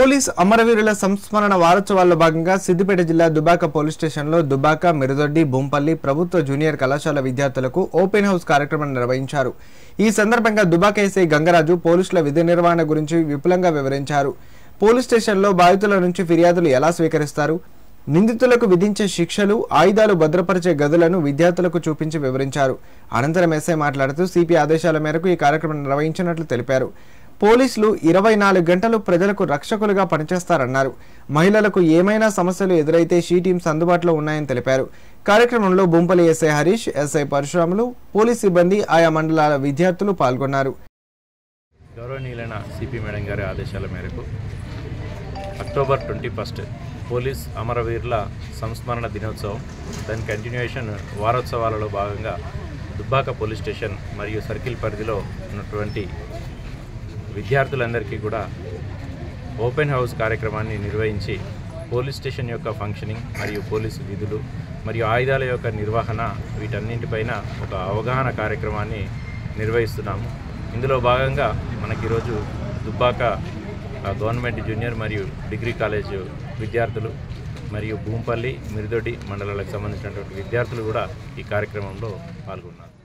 police అమరవీరుల సంస్మరణ వారోత్సవాల్లో భాగంగా సిద్దిపేట జిల్లా దుబాక పోలీస్ స్టేషన్లో దుబాక మిరుదొడ్డి బొంపల్లి ప్రభుత్వ జూనియర్ కళాశాల విద్యార్థులకు ఓపెన్ హౌస్ కార్యక్రమం నిర్వహించారు ఈ సందర్భంగా దుబాక ఎస్ఐ గంగరాజు పోలీసుల విధి నిర్వహణ గురించి విపులంగా వివరించారు పోలీస్ స్టేషన్లో బాధితుల నుంచి ఫిర్యాదులు ఎలా స్వీకరిస్తారు నిందితులకు విధించే శిక్షలు ఆయుధాలు భద్రపరిచే గదులను విద్యార్థులకు చూపించి వివరించారు అనంతరం ఎస్ఐ మాట్లాడుతూ సిపి ఆదేశాల మేరకు ఈ కార్యక్రమం నిర్వహించినట్లు తెలిపారు పోలీసులు ఇరవై నాలుగు గంటలు ప్రజలకు రక్షకులుగా పనిచేస్తారన్నారు మహిళలకు ఏమైనా సమస్యలు ఎదురైతే షీ టీమ్స్ అందుబాటులో ఉన్నాయని తెలిపారు కార్యక్రమంలో Bompali SI Harish SI Parasuramulu police సిబ్బంది ఆయా మండలాల విద్యార్థులు పాల్గొన్నారు గౌరవనీయులైన సిపి మేడం గారి ఆదేశాల మేరకు అక్టోబర్ ట్వంటీ ఫస్ట్ పోలీస్ అమరవీరుల సంస్మరణ దినోత్సవం దాని కంటిన్యూయేషన్ వారోత్సవాలలో భాగంగా దుబ్బాక పోలీస్ స్టేషన్ మరియు సర్కిల్ పరిధిలో ఉన్నటువంటి విద్యార్థులందరికీ కూడా ఓపెన్ హౌస్ కార్యక్రమాన్ని నిర్వహించి పోలీస్ స్టేషన్ యొక్క ఫంక్షనింగ్ మరియు పోలీసు విధులు మరియు ఆయుధాల యొక్క నిర్వహణ వీటన్నింటిపైన ఒక అవగాహన కార్యక్రమాన్ని నిర్వహిస్తున్నాము ఇందులో భాగంగా మనకి ఈరోజు దుబ్బాక ఆ, గవర్నమెంట్ జూనియర్ మరియు డిగ్రీ కాలేజ్ విద్యార్థులు మరియు భూంపల్లి మిరుదొడ్డి మండలాలకు సంబంధించినటువంటి విద్యార్థులు కూడా ఈ కార్యక్రమంలో పాల్గొన్నారు